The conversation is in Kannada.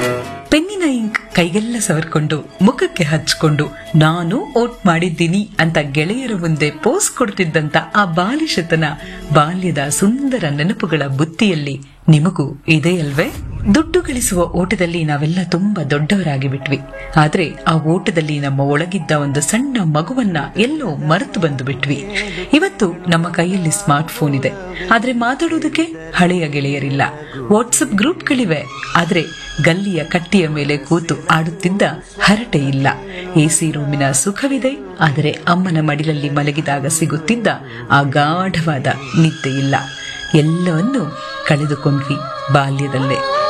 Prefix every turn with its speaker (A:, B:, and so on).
A: ಪೆನ್ನಿನ ಇಂಕ್ ಕೈಗೆಲ್ಲ ಸವರ್ಕೊಂಡು ಮುಖಕ್ಕೆ ಹಚ್ಕೊಂಡು ನಾನು ಓಟ್ ಮಾಡಿದ್ದೀನಿ ಅಂತ ಗೆಳೆಯರ ಮುಂದೆ ಪೋಸ್ ಕೊಡ್ತಿದ್ದಂತ ಆ ಬಾಲಿಶತನ ಬಾಲ್ಯದ ಸುಂದರ ನೆನಪುಗಳ ಬುತ್ತಿಯಲ್ಲಿ ನಿಮಗೂ ಇದೆಯಲ್ವೇ ದುಡ್ಡು ಗಳಿಸುವ ಓಟದಲ್ಲಿ ನಾವೆಲ್ಲ ತುಂಬಾ ದೊಡ್ಡವರಾಗಿ ಬಿಟ್ವಿ ಆದ್ರೆ ಆ ಓಟದಲ್ಲಿ ನಮ್ಮ ಒಳಗಿದ್ದ ಒಂದು ಸಣ್ಣ ಮಗುವನ್ನ ಎಲ್ಲೋ ಮರೆತು ಬಂದು ಬಿಟ್ವಿ ಇವತ್ತು ನಮ್ಮ ಕೈಯಲ್ಲಿ ಸ್ಮಾರ್ಟ್ ಫೋನ್ ಇದೆ ಆದ್ರೆ ಮಾತಾಡೋದಕ್ಕೆ ಹಳೆಯ ಗೆಳೆಯರಿಲ್ಲ ವಾಟ್ಸಪ್ ಗ್ರೂಪ್ಗಳಿವೆ ಆದ್ರೆ ಗಲ್ಲಿಯ ಕಟ್ಟಿಯ ಮೇಲೆ ಕೂತು ಆಡುತ್ತಿದ್ದ ಹರಟೆ ಇಲ್ಲ ಎಸಿ ರೂಮಿನ ಸುಖವಿದೆ ಆದರೆ ಅಮ್ಮನ ಮಡಿಲಲ್ಲಿ ಮಲಗಿದಾಗ ಸಿಗುತ್ತಿದ್ದ ಆ ಗಾಢವಾದ ನಿದ್ದೆ ಇಲ್ಲ ಎಲ್ಲವನ್ನೂ ಕಳೆದುಕೊಂಡ್ವಿ ಬಾಲ್ಯದಲ್ಲೇ